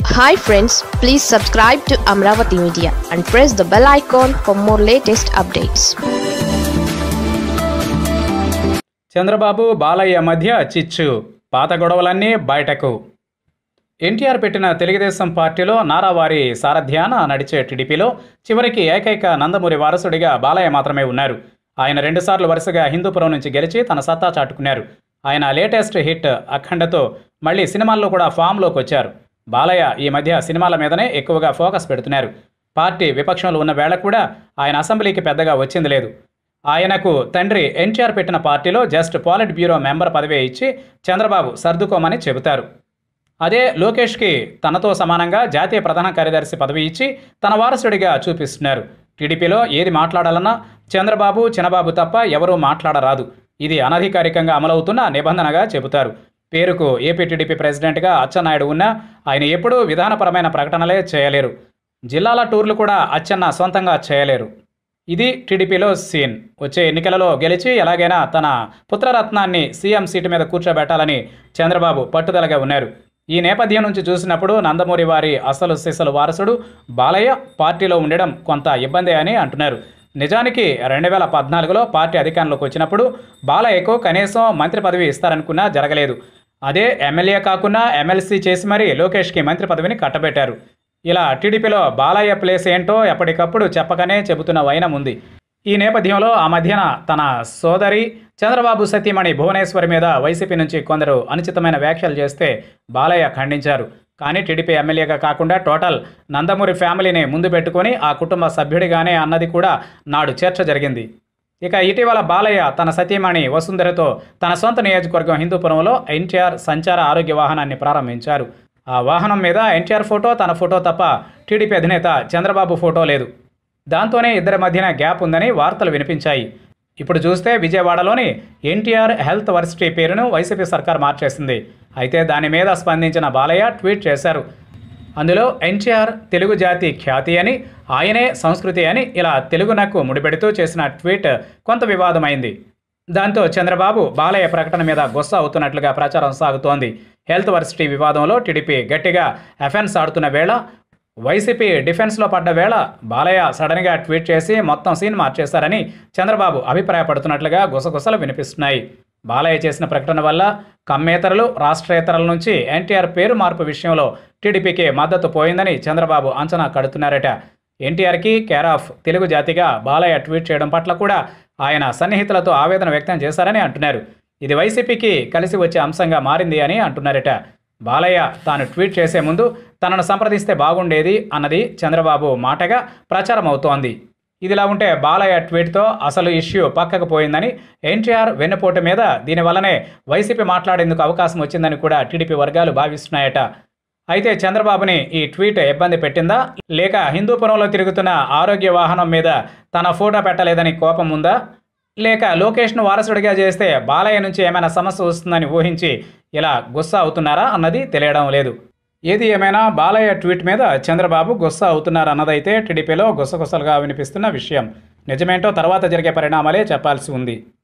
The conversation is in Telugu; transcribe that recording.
hi friends please subscribe to Amaravati media and press the bell icon for more latest updates Chandrababu Balayya మధ్య చిచ్చు పాత గొడవలన్నీ బయటకు ఎన్టీఆర్ పెట్టిన తెలుగుదేశం పార్టీలో నారావారి సారథ్యాన నడిచే టీడీపీలో చివరికి ఏకైక నందమూరి వారసుడిగా బాలయ్య మాత్రమే ఉన్నారు ఆయన రెండుసార్లు వరుసగా హిందూపురం నుంచి గెలిచి తన సత్తా చాటుకున్నారు ఆయన లేటెస్ట్ హిట్ అఖండతో మళ్ళీ సినిమాల్లో కూడా ఫామ్లోకి వచ్చారు బాలయ్య ఈ మధ్య సినిమాల మీదనే ఎక్కువగా ఫోకస్ పెడుతున్నారు పార్టీ విపక్షంలో ఉన్న వేళ కూడా ఆయన అసెంబ్లీకి పెద్దగా వచ్చింది లేదు ఆయనకు తండ్రి ఎన్టీఆర్ పెట్టిన పార్టీలో జస్ట్ పాలిట్ బ్యూరో మెంబర్ పదవి ఇచ్చి చంద్రబాబు సర్దుకోమని చెబుతారు అదే లోకేష్కి తనతో సమానంగా జాతీయ ప్రధాన కార్యదర్శి పదవి ఇచ్చి తన వారసుడిగా చూపిస్తున్నారు టీడీపీలో ఏది మాట్లాడాలన్నా చంద్రబాబు చినబాబు తప్ప ఎవరూ మాట్లాడరాదు ఇది అనధికారికంగా అమలవుతున్న నిబంధనగా చెబుతారు పేరుకు ఏపీ టీడీపీ ప్రెసిడెంట్గా అచ్చెన్నాయుడు ఉన్నా ఆయన ఎప్పుడూ విధానపరమైన ప్రకటనలే చేయలేరు జిల్లాల టూర్లు కూడా అచ్చెన్న సొంతంగా చేయలేరు ఇది టీడీపీలో సీన్ వచ్చే ఎన్నికలలో గెలిచి ఎలాగైనా తన పుత్రరత్నాన్ని సీఎం సీటు మీద కూర్చోబెట్టాలని చంద్రబాబు పట్టుదలగా ఉన్నారు ఈ నేపథ్యం నుంచి చూసినప్పుడు నందమూరి వారి అసలు సిసలు వారసుడు బాలయ్య పార్టీలో ఉండడం కొంత ఇబ్బందే అని అంటున్నారు నిజానికి రెండు వేల పద్నాలుగులో పార్టీ అధికారంలోకి వచ్చినప్పుడు బాలయ్యకు కనీసం మంత్రి పదవి ఇస్తారనుకున్నా జరగలేదు అదే ఎమ్మెల్యే కాకుండా ఎమ్మెల్సీ చేసి మరీ లోకేష్కి మంత్రి పదవిని కట్టబెట్టారు ఇలా టీడీపీలో బాలయ్య ప్లేస్ ఏంటో ఎప్పటికప్పుడు చెప్పకనే చెబుతున్న వైనం ఉంది ఈ నేపథ్యంలో ఆ మధ్యన తన సోదరి చంద్రబాబు సతీమణి భువనేశ్వరి మీద వైసీపీ నుంచి కొందరు అనుచితమైన వ్యాఖ్యలు చేస్తే బాలయ్య ఖండించారు కానీ టీడీపీ ఎమ్మెల్యేగా కాకుండా టోటల్ నందమూరి ఫ్యామిలీని ముందు పెట్టుకొని ఆ కుటుంబ సభ్యుడిగానే అన్నది కూడా నాడు చర్చ జరిగింది ఇక ఇటీవల బాలయ్య తన సతీమణి వసుంధరతో తన సొంత నియోజకవర్గం హిందూపురంలో ఎన్టీఆర్ సంచార ఆరోగ్య వాహనాన్ని ప్రారంభించారు ఆ వాహనం మీద ఎన్టీఆర్ ఫోటో తన ఫోటో తప్ప టీడీపీ అధినేత చంద్రబాబు ఫోటో లేదు దాంతోనే ఇద్దరి మధ్యన గ్యాప్ ఉందని వార్తలు వినిపించాయి ఇప్పుడు చూస్తే విజయవాడలోని ఎన్టీఆర్ హెల్త్ వర్సిటీ పేరును వైసీపీ సర్కార్ మార్చేసింది అయితే దాని మీద స్పందించిన బాలయ్య ట్వీట్ చేశారు అందులో ఎన్టీఆర్ తెలుగు జాతి ఖ్యాతి అని ఆయనే సంస్కృతి అని ఇలా తెలుగునకు ముడిపెడుతూ చేసిన ట్వీట్ కొంత వివాదమైంది దాంతో చంద్రబాబు బాలయ్య ప్రకటన మీద గుస్స అవుతున్నట్లుగా ప్రచారం సాగుతోంది హెల్త్ వర్సిటీ వివాదంలో టీడీపీ గట్టిగా ఎఫెన్స్ ఆడుతున్న వేళ వైసీపీ డిఫెన్స్లో పడ్డ వేళ బాలయ్య సడన్గా ట్వీట్ చేసి మొత్తం సీన్ మార్చేశారని చంద్రబాబు అభిప్రాయపడుతున్నట్లుగా గుసగుసలు వినిపిస్తున్నాయి బాలయ్య చేసిన ప్రకటన వల్ల కమ్మేతరులు రాష్ట్రేతరుల నుంచి ఎన్టీఆర్ పేరు మార్పు విషయంలో టీడీపీకి మద్దతు పోయిందని చంద్రబాబు అంచనా కడుతున్నారట ఎన్టీఆర్కి కేర్ ఆఫ్ తెలుగు జాతిగా బాలయ్య ట్వీట్ చేయడం పట్ల కూడా ఆయన సన్నిహితులతో ఆవేదన వ్యక్తం చేశారని అంటున్నారు ఇది వైసీపీకి కలిసి వచ్చే అంశంగా మారింది అని అంటున్నారట బాలయ్య తాను ట్వీట్ చేసే ముందు తనను సంప్రదిస్తే బాగుండేది అన్నది చంద్రబాబు మాటగా ప్రచారం అవుతోంది ఇదిలా ఉంటే బాలయ్య ట్వీట్తో అసలు ఇష్యూ పక్కకు పోయిందని ఎన్టీఆర్ వెన్నుపోటు మీద దీనివల్లనే వైసీపీ మాట్లాడేందుకు అవకాశం వచ్చిందని కూడా టీడీపీ వర్గాలు భావిస్తున్నాయట అయితే చంద్రబాబుని ఈ ట్వీట్ ఇబ్బంది పెట్టిందా లేక హిందూపురంలో తిరుగుతున్న ఆరోగ్య వాహనం మీద తన ఫోటో పెట్టలేదని కోపం ఉందా లేక లోకేష్ను వారసుడిగా చేస్తే బాలయ్య నుంచి ఏమైనా సమస్య వస్తుందని ఊహించి ఇలా గుస్సా అవుతున్నారా అన్నది తెలియడం లేదు ఏది ఏమైనా బాలయ్య ట్వీట్ మీద చంద్రబాబు గుస్సా అవుతున్నారు అన్నదైతే టీడీపీలో గుసగుసలుగా వినిపిస్తున్న విషయం నిజమేంటో తర్వాత జరిగే పరిణామాలే చెప్పాల్సి ఉంది